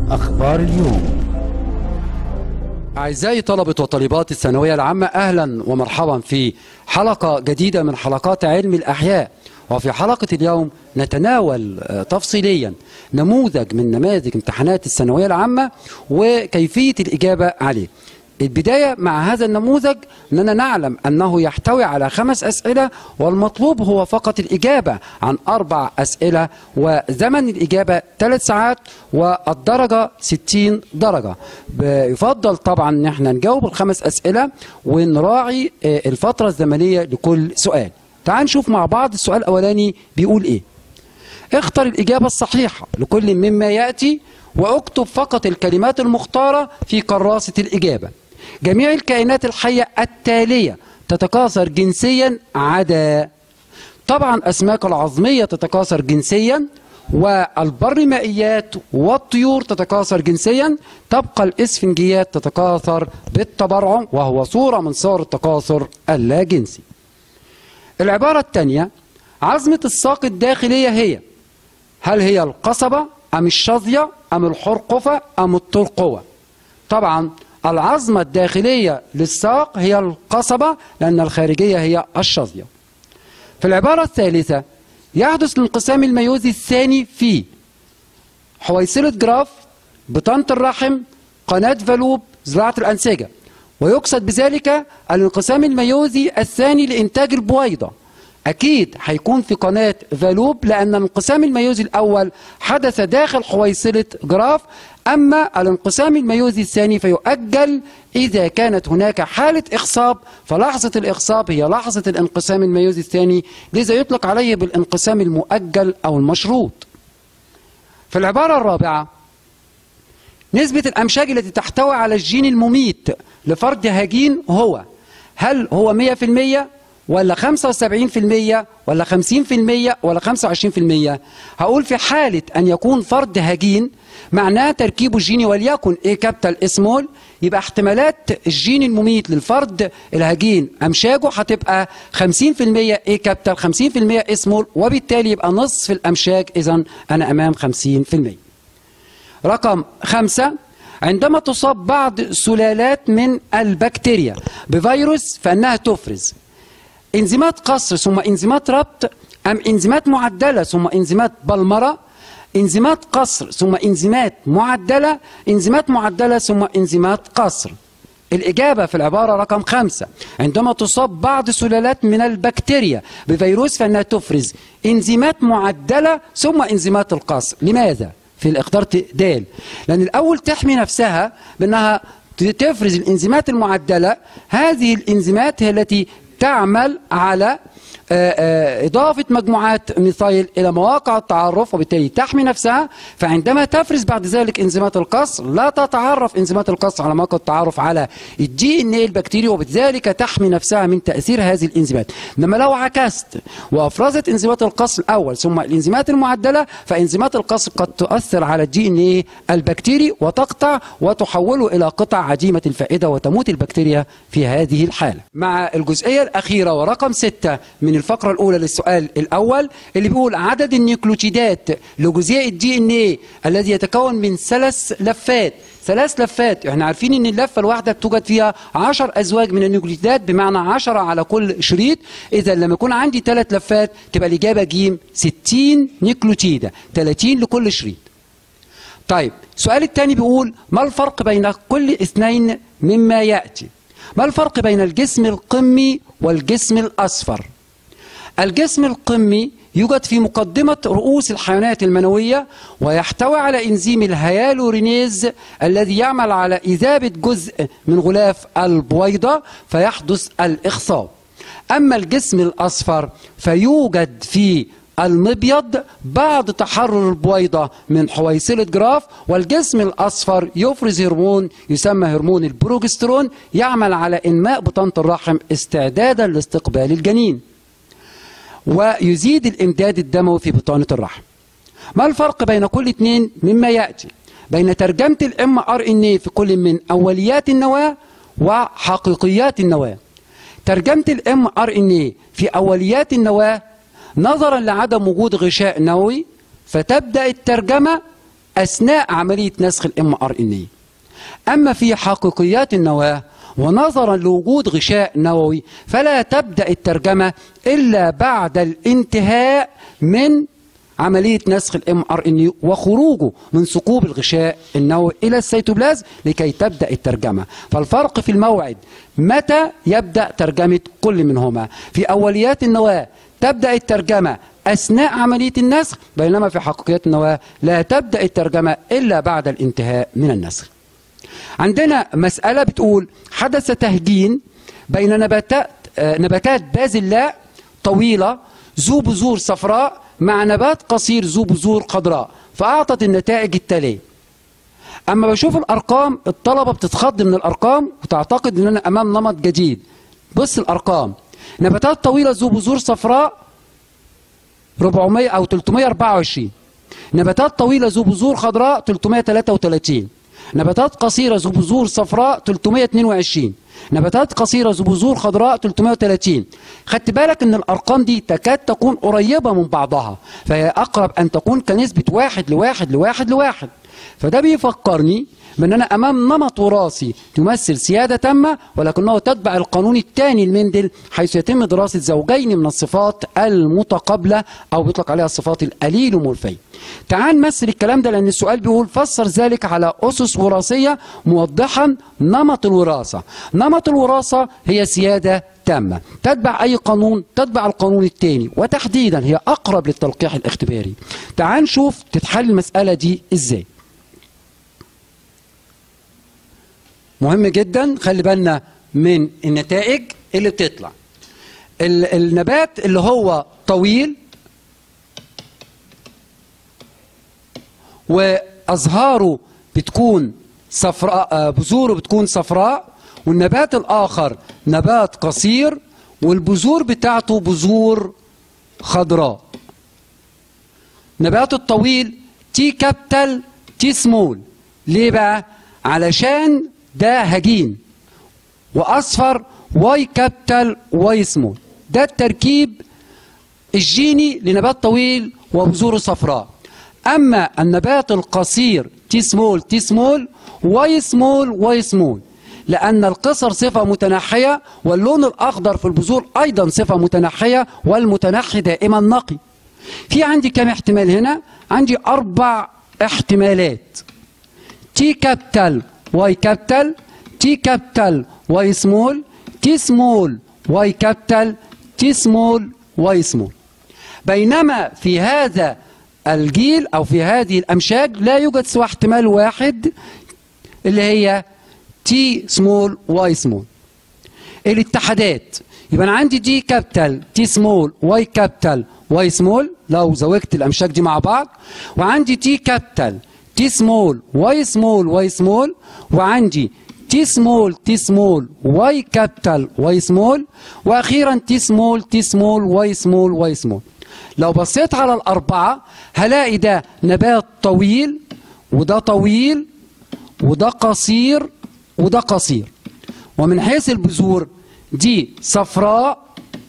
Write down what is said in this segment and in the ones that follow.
أخبار اليوم أعزائي طلبة وطالبات الثانوية العامة أهلا ومرحبا في حلقة جديدة من حلقات علم الأحياء وفي حلقة اليوم نتناول آه، تفصيليا نموذج من نماذج امتحانات الثانوية العامة وكيفية الإجابة عليه البداية مع هذا النموذج أننا نعلم أنه يحتوي على خمس أسئلة والمطلوب هو فقط الإجابة عن أربع أسئلة وزمن الإجابة ثلاث ساعات والدرجة 60 درجة ب- يفضل طبعا أن احنا نجاوب الخمس أسئلة ونراعي آه، الفترة الزمنية لكل سؤال تعال نشوف مع بعض السؤال الأولاني بيقول إيه اختر الإجابة الصحيحة لكل مما يأتي واكتب فقط الكلمات المختارة في كراسة الإجابة جميع الكائنات الحية التالية تتكاثر جنسيا عدا طبعا أسماك العظمية تتكاثر جنسيا والبرمائيات والطيور تتكاثر جنسيا تبقى الإسفنجيات تتكاثر بالتبرعم وهو صورة من صور التكاثر اللاجنسي العبارة الثانية عظمة الساق الداخلية هي هل هي القصبة أم الشظية أم الحرقفة أم الترقوة طبعا العظمة الداخلية للساق هي القصبة لأن الخارجية هي الشظية في العبارة الثالثة يحدث الانقسام الميوزي الثاني في حويصلة جراف بطانة الرحم قناة فالوب زراعة الأنسجة ويقصد بذلك الانقسام الميوزي الثاني لإنتاج البويضة أكيد هيكون في قناة فالوب لأن الانقسام الميوزي الأول حدث داخل حويصلة جراف أما الانقسام الميوزي الثاني فيؤجل إذا كانت هناك حالة إخصاب فلحظة الإخصاب هي لحظة الانقسام الميوزي الثاني لذا يطلق عليه بالانقسام المؤجل أو المشروط في العبارة الرابعة نسبة الأمشاج التي تحتوي على الجين المميت لفرد هجين هو هل هو 100% ولا 75% ولا 50% ولا 25% هقول في حالة أن يكون فرد هجين معناه تركيبه الجيني وليكن A كابيتال اسمول يبقى احتمالات الجين المميت للفرد الهجين أمشاجه هتبقى 50% A كابيتال 50% اسمول وبالتالي يبقى نصف الأمشاج إذا أنا أمام 50% رقم خمسة عندما تصاب بعض سلالات من البكتيريا بفيروس فإنها تفرز انزيمات قصر ثم انزيمات ربط أم انزيمات معدلة ثم انزيمات بلمرة انزيمات قصر ثم انزيمات معدلة انزيمات معدلة ثم انزيمات قصر الإجابة في العبارة رقم خمسة عندما تصاب بعض سلالات من البكتيريا بفيروس فإنها تفرز انزيمات معدلة ثم انزيمات القصر لماذا؟ في الاختيار د لأن الأول تحمي نفسها بأنها تفرز الانزيمات المعدلة هذه الانزيمات هي التي تعمل على آه، آه، إضافة مجموعات ميثايل إلى مواقع التعرف وبالتالي تحمي نفسها فعندما تفرز بعد ذلك إنزيمات القصر لا تتعرف إنزيمات القصر على مواقع التعرف على الدي ان ايه البكتيري وبذلك تحمي نفسها من تأثير هذه الإنزيمات إنما لو عكست وأفرزت إنزيمات القصر الأول ثم الإنزيمات المعدلة فإنزيمات القصر قد تؤثر على الدي ان ايه البكتيري وتقطع وتحوله إلى قطع عديمة الفائدة وتموت البكتيريا في هذه الحالة مع الجزئية الأخيرة ورقم ستة من الفقرة الأولى للسؤال الأول اللي بيقول عدد النيوكليوتيدات لجزيء الدي ان ايه الذي يتكون من ثلاث لفات ثلاث لفات احنا عارفين ان اللفه الواحده بتوجد فيها 10 ازواج من النيوكليوتيدات بمعنى 10 على كل شريط اذا لما يكون عندي ثلاث لفات تبقى الاجابه ج 60 نيوكليوتيده 30 لكل شريط طيب السؤال الثاني بيقول ما الفرق بين كل اثنين مما ياتي ما الفرق بين الجسم القمي والجسم الاصفر الجسم القمي يوجد في مقدمة رؤوس الحيوانات المنوية ويحتوي على إنزيم الهيالورينيز الذي يعمل على إذابة جزء من غلاف البويضة فيحدث الإخصاب أما الجسم الأصفر فيوجد في المبيض بعد تحرر البويضة من حويصلة جراف والجسم الأصفر يفرز هرمون يسمى هرمون البروجسترون يعمل على إنماء بطانة الرحم استعدادا لاستقبال الجنين ويزيد الإمداد الدموي في بطانة الرحم ما الفرق بين كل اثنين مما يأتي بين ترجمة الام ار ان اي في كل من اوليات النواة وحقيقيات النواة ترجمة الام ار ان اي في اوليات النواة نظرا لعدم وجود غشاء نووي فتبدأ الترجمة أثناء عملية نسخ الام ار ان اي أما في حقيقيات النواة ونظرا لوجود غشاء نووي فلا تبدأ الترجمة إلا بعد الانتهاء من عملية نسخ الام ار ان وخروجه من ثقوب الغشاء النووي إلى السيتوبلازم لكي تبدأ الترجمة فالفرق في الموعد متى يبدأ ترجمة كل منهما في أوليات النواة تبدأ الترجمة أثناء عملية النسخ بينما في حقيقيات النواة لا تبدأ الترجمة إلا بعد الانتهاء من النسخ عندنا مسألة بتقول حدث تهجين بين نباتات آه، نباتات بازلاء طويلة ذو بذور صفراء مع نبات قصير ذو بذور خضراء فأعطت النتائج التالية أما بشوف الأرقام الطلبة بتتخض من الأرقام وتعتقد أن أنا أمام نمط جديد بص الأرقام نباتات طويلة ذو بذور صفراء 400 أو 324 نباتات طويلة ذو بذور خضراء 333 نباتات قصيرة ذو بذور صفراء 322 نباتات قصيرة ذو بذور خضراء 330 خدت بالك ان الارقام دي تكاد تكون قريبة من بعضها فهي اقرب ان تكون كنسبة واحد لواحد لواحد لواحد فده بيفكرني بان انا امام نمط وراثي تمثل سياده تامه ولكنه تتبع القانون الثاني لمندل حيث يتم دراسه زوجين من الصفات المتقابله او بيطلق عليها الصفات الاليلومورفيه. تعال نمثل الكلام ده لان السؤال بيقول فسر ذلك على اسس وراثيه موضحا نمط الوراثه. نمط الوراثه هي سياده تامة تتبع أي قانون تتبع القانون الثاني وتحديدا هي أقرب للتلقيح الاختباري تعال نشوف تتحل المسألة دي إزاي مهم جدا خلي بالنا من النتائج اللي بتطلع النبات اللي هو طويل وازهاره بتكون صفراء آه، بذوره بتكون صفراء والنبات الاخر نبات قصير والبذور بتاعته بذور خضراء نبات الطويل تي كابيتال تي سمول ليه بقى علشان ده هجين واصفر واي كابيتال واي سمول ده التركيب الجيني لنبات طويل وبذوره صفراء اما النبات القصير تي سمول تي سمول واي سمول واي سمول لأن القصر صفة متنحية واللون الأخضر في البذور أيضا صفة متنحية والمتنحي دائما نقي في عندي كم احتمال هنا عندي أربع احتمالات تي كابيتال واي كابيتال تي كابيتال واي سمول تي سمول واي كابيتال تي سمول واي سمول بينما في هذا الجيل او في هذه الامشاج لا يوجد سوى احتمال واحد اللي هي تي سمول واي سمول الاتحادات يبقى انا عندي دي كابيتال تي سمول واي كابيتال واي سمول لو زوجت الامشاج دي مع بعض وعندي تي كابيتال تي سمول واي سمول واي سمول وعندي تي سمول تي سمول واي كابيتال واي سمول واخيرا تي سمول تي سمول واي سمول واي سمول لو بصيت على الاربعه هلاقي ده نبات طويل وده طويل وده قصير وده قصير ومن حيث البذور دي صفراء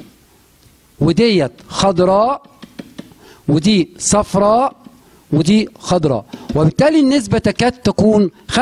وديت خضراء ودي صفراء ودي خضراء وبالتالي النسبة تكاد تكون 25%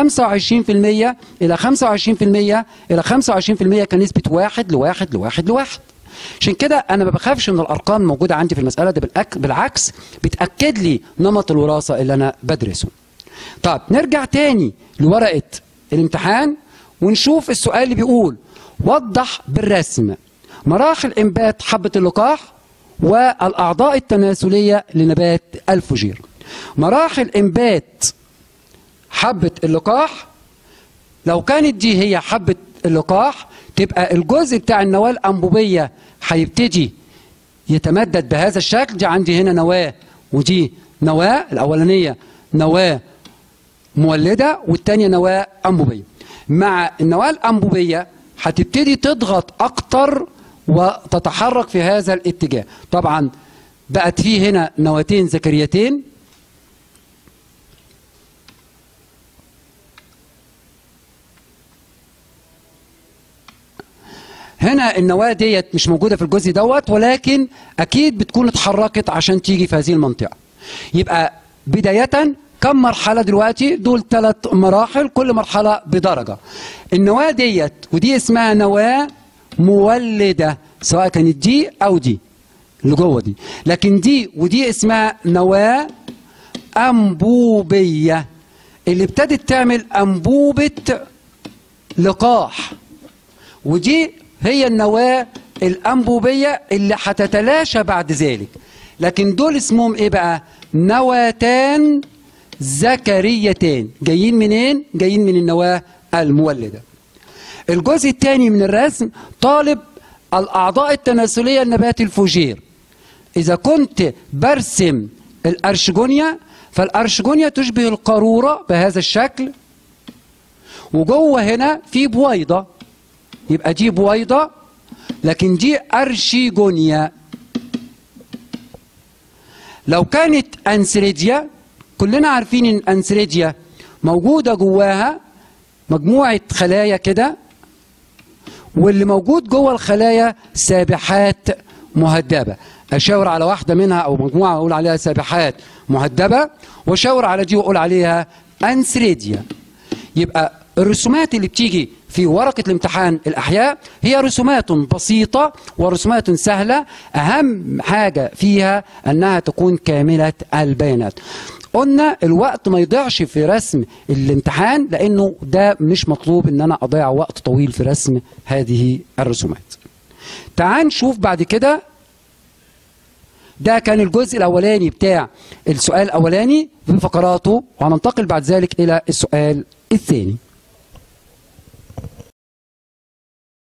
إلى 25% إلى 25% كنسبة واحد لواحد لواحد لواحد عشان كده أنا ما بخافش من الأرقام الموجودة عندي في المسألة دي بالعكس بتأكد لي نمط الوراثة اللي أنا بدرسه طب نرجع تاني لورقة الامتحان ونشوف السؤال اللي بيقول وضح بالرسم مراحل إنبات حبة اللقاح والأعضاء التناسلية لنبات الفجير مراحل انبات حبة اللقاح لو كانت دي هي حبة اللقاح تبقى الجزء بتاع النواة الأنبوبية هيبتدي يتمدد بهذا الشكل دي عندي هنا نواة ودي نواة الأولانية نواة مولدة والتانية نواة أنبوبية مع النواة الأنبوبية هتبتدي تضغط أكتر وتتحرك في هذا الاتجاه طبعا بقت فيه هنا نواتين ذكريتين هنا النواة ديت مش موجودة في الجزء دوت ولكن أكيد بتكون اتحركت عشان تيجي في هذه المنطقة يبقى بداية كم مرحلة دلوقتي دول ثلاث مراحل كل مرحلة بدرجة النواة ديت ودي اسمها نواة مولدة سواء كانت دي أو دي اللي جوه دي لكن دي ودي اسمها نواة أنبوبية اللي ابتدت تعمل أنبوبة لقاح ودي هي النواة الأنبوبية اللي هتتلاشى بعد ذلك لكن دول اسمهم ايه بقى نواتان ذكريتان جايين منين جايين من النواة المولدة الجزء الثاني من الرسم طالب الأعضاء التناسلية النبات الفوجير إذا كنت برسم الأرشجونيا فالأرشجونيا تشبه القارورة بهذا الشكل وجوه هنا في بويضة يبقى دي بويضة لكن دي أرشيجونيا لو كانت أنسريديا كلنا عارفين إن أنسريديا موجودة جواها مجموعة خلايا كده واللي موجود جوه الخلايا سابحات مهدبة أشاور على واحدة منها أو مجموعة أقول عليها سابحات مهدبة وأشاور على دي وأقول عليها أنسريديا يبقى الرسومات اللي بتيجي في ورقة الامتحان الأحياء هي رسومات بسيطة ورسومات سهلة أهم حاجة فيها أنها تكون كاملة البيانات قلنا الوقت ما يضيعش في رسم الامتحان لأنه ده مش مطلوب أن أنا أضيع وقت طويل في رسم هذه الرسومات تعال نشوف بعد كده ده كان الجزء الأولاني بتاع السؤال الأولاني بفقراته وهننتقل بعد ذلك إلى السؤال الثاني